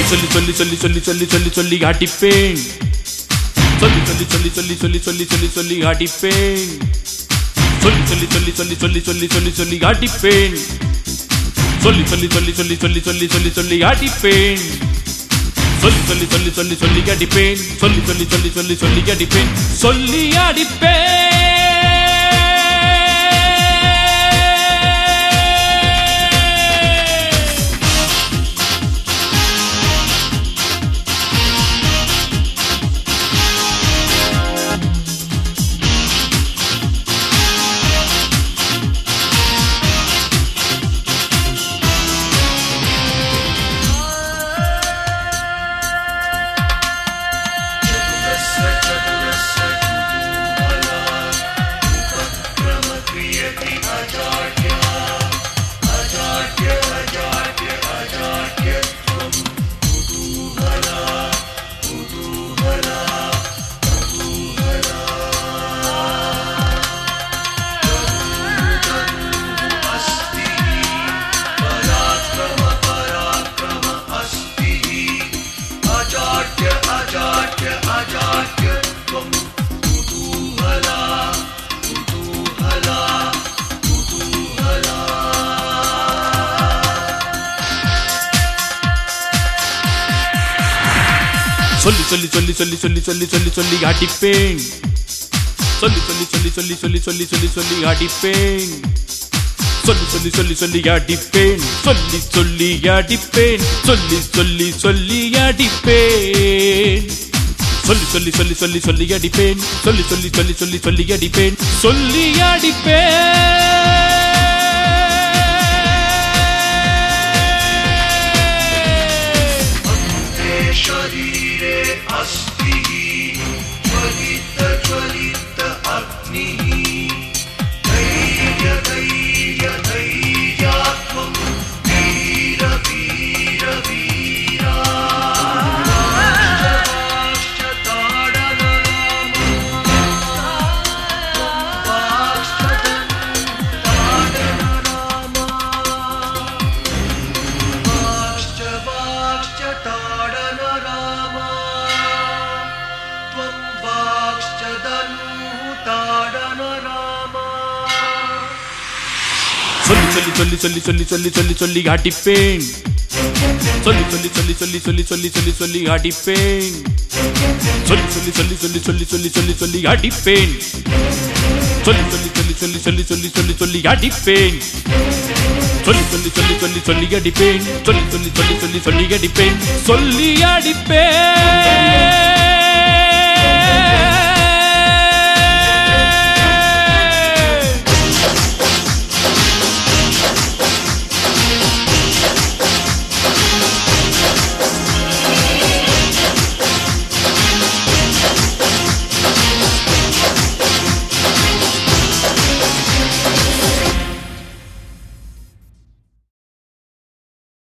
சொல்லி சொல்லி சொல்லி சொல்லி சொல்லி சொல்லி சொல்லி அடிப்பேன் சொல்லி சொல்லி சொல்லி சொல்லி சொல்லி சொல்லி சொல்லி சொல்லி அடிப்பேன் சொல்லி சொல்லி சொல்லி சொல்லி சொல்லி சொல்லி சொல்லி சொல்லி அடிப்பேன் சொல்லி சொல்லி சொல்லி சொல்லி சொல்லி சொல்லி சொல்லி சொல்லி அடிப்பேன் சொல்லி சொல்லி சொல்லி சொல்லி சொல்லி அடிப்பேன் சொல்லி சொல்லி சொல்லி சொல்லி சொல்லி அடிப்பேன் சொல்லி அடிப்பேன் சொல்லி சொல்லி சொல்லி சொல்லி சொல்லி சொல்லி சொல்லி சொல்லி அடிப்பேன் சொல்லி சொல்லி சொல்லி சொல்லி சொல்லி சொல்லி சொல்லி சொல்லி அடிப்பேன் சொல்லி சொல்லி சொல்லி சொல்லி அடிப்பேன் சொல்லி சொல்லி அடிப்பேன் சொல்லி சொல்லி சொல்லி அடிப்பேன் சொல்லி சொல்லி சொல்லி சொல்லி சொல்லி அடிப்பேன் சொல்லி சொல்லி சொல்லி சொல்லி சொல்லி அடிப்பேன் சொல்லி அடிப்பேன் शरीरे अस्ति ज्वलित ज्वलित अग्निः धैर्य धैर्य धैर्यात्मं वीर वीर वीरा वाश्च ताडनराम वाश्च ताडनराम वाक्श्च वाक्श्च ताडन रामा त्वं वाक्श्च दनुः ताडन रामा சொல்லி சொல்லி சொல்லி சொல்லி சொல்லி சொல்லி சொல்லி சொல்லி அடிப்பேன் சொல்லி சொல்லி சொல்லி சொல்லி சொல்லி சொல்லி சொல்லி சொல்லி அடிப்பேன் சொல்லி சொல்லி சொல்லி சொல்லி சொல்லி சொல்லி சொல்லி சொல்லி அடிப்பேன் சொல்லி சொல்லி சொல்லி சொல்லி சொல்லி சொல்லி சொல்லி சொல்லி அடிப்பேன் சொல்லி சொல்லி சொல்லி சொல்லி சொல்லி அடிப்பேன் சொல்லி சொல்லி சொல்லி சொல்லி சொல்லி அடிப்பேன் சொல்லி அடிப்பேன்